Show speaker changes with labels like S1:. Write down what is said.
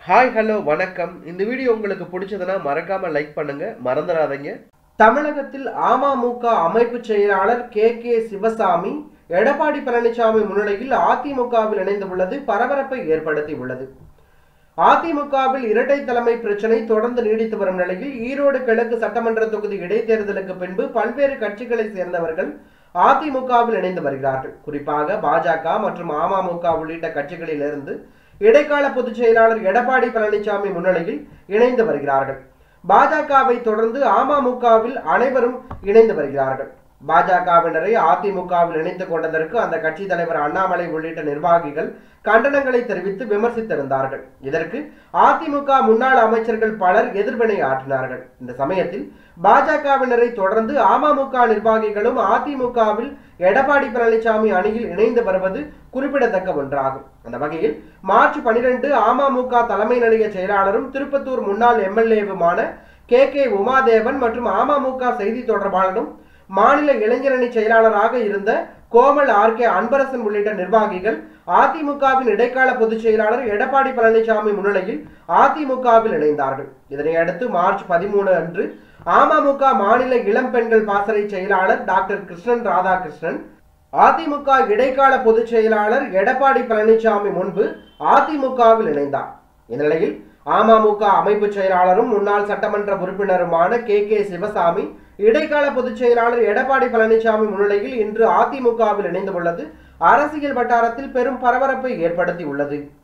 S1: hi hello வணக்கம் இந்த video உங்களுக்கு பிடிச்சதுன்னா மறக்காம லைக் பண்ணுங்க மறந்துடாதீங்க தமிழகத்தில் அமமுக அமைப்பு செயலாளர் கே கே சிவசாமி எடப்பாடி பழனிசாமி முன்னிலையில் அதிமுகவில் இணைந்துள்ளது பரபரப்பை ஏற்படுத்தி உள்ளது அதிமுகவில் இரட்டை தலைமை பிரச்சனை தொடர்ந்து நீடித்து வரும் நிலையில் ஈரோடு கிழக்கு சட்டமன்ற தொகுதி இடைத்தேர்தலுக்கு பின்பு பல்வேறு கட்சிகளை சேர்ந்தவர்கள் அதிமுகவில் இணைந்து வருகிறார்கள் குறிப்பாக பாஜக மற்றும் அமமுக உள்ளிட்ட கட்சிகளிலிருந்து இடைக்கால பொதுச் செயலாளர் எடப்பாடி பழனிசாமி முன்னிலையில் இணைந்து வருகிறார்கள் பாஜகவை தொடர்ந்து அமமுகவில் அனைவரும் இணைந்து வருகிறார்கள் பாஜகவினரை அதிமுகவில் இணைத்துக் கொண்டதற்கு அந்த கட்சி தலைவர் அண்ணாமலை உள்ளிட்ட நிர்வாகிகள் கண்டனங்களை தெரிவித்து விமர்சித்திருந்தார்கள் இதற்கு அதிமுக முன்னாள் அமைச்சர்கள் பலர் எதிர்வினை ஆற்றினார்கள் இந்த சமயத்தில் பாஜகவினரை தொடர்ந்து அமமுக நிர்வாகிகளும் அதிமுகவில் எடப்பாடி பழனிசாமி அணியில் இணைந்து வருவது குறிப்பிடத்தக்க ஒன்றாகும் அந்த வகையில் மார்ச் பனிரெண்டு அமமுக தலைமை நிலைய செயலாளரும் திருப்பத்தூர் முன்னாள் எம்எல்ஏவுமான கே கே உமாதேவன் மற்றும் அமமுக செய்தி தொடர்பாளரும் மாநில இளைஞரணி செயலாளராக இருந்த கோமல் ஆர் கே அன்பரசன் உள்ளிட்ட நிர்வாகிகள் அதிமுகவின் இடைக்கால பொதுச் செயலாளர் எடப்பாடி பழனிசாமி முன்னிலையில் அதிமுகவில் இணைந்தார்கள் இதனையடுத்து மார்ச் பதிமூணு அன்று அமமுக மாநில இளம் பெண்கள் பாசறை செயலாளர் டாக்டர் கிருஷ்ணன் ராதாகிருஷ்ணன் அதிமுக இடைக்கால பொதுச் செயலாளர் எடப்பாடி பழனிசாமி முன்பு அதிமுகவில் இணைந்தார் இந்நிலையில் அமமுக அமைப்பு செயலாளரும் முன்னாள் சட்டமன்ற உறுப்பினருமான கே கே சிவசாமி இடைக்கால பொதுச் செயலாளர் எடப்பாடி பழனிசாமி முன்னிலையில் இன்று அதிமுகவில் இணைந்துள்ளது அரசியல் வட்டாரத்தில் பெரும் பரபரப்பை ஏற்படுத்தி உள்ளது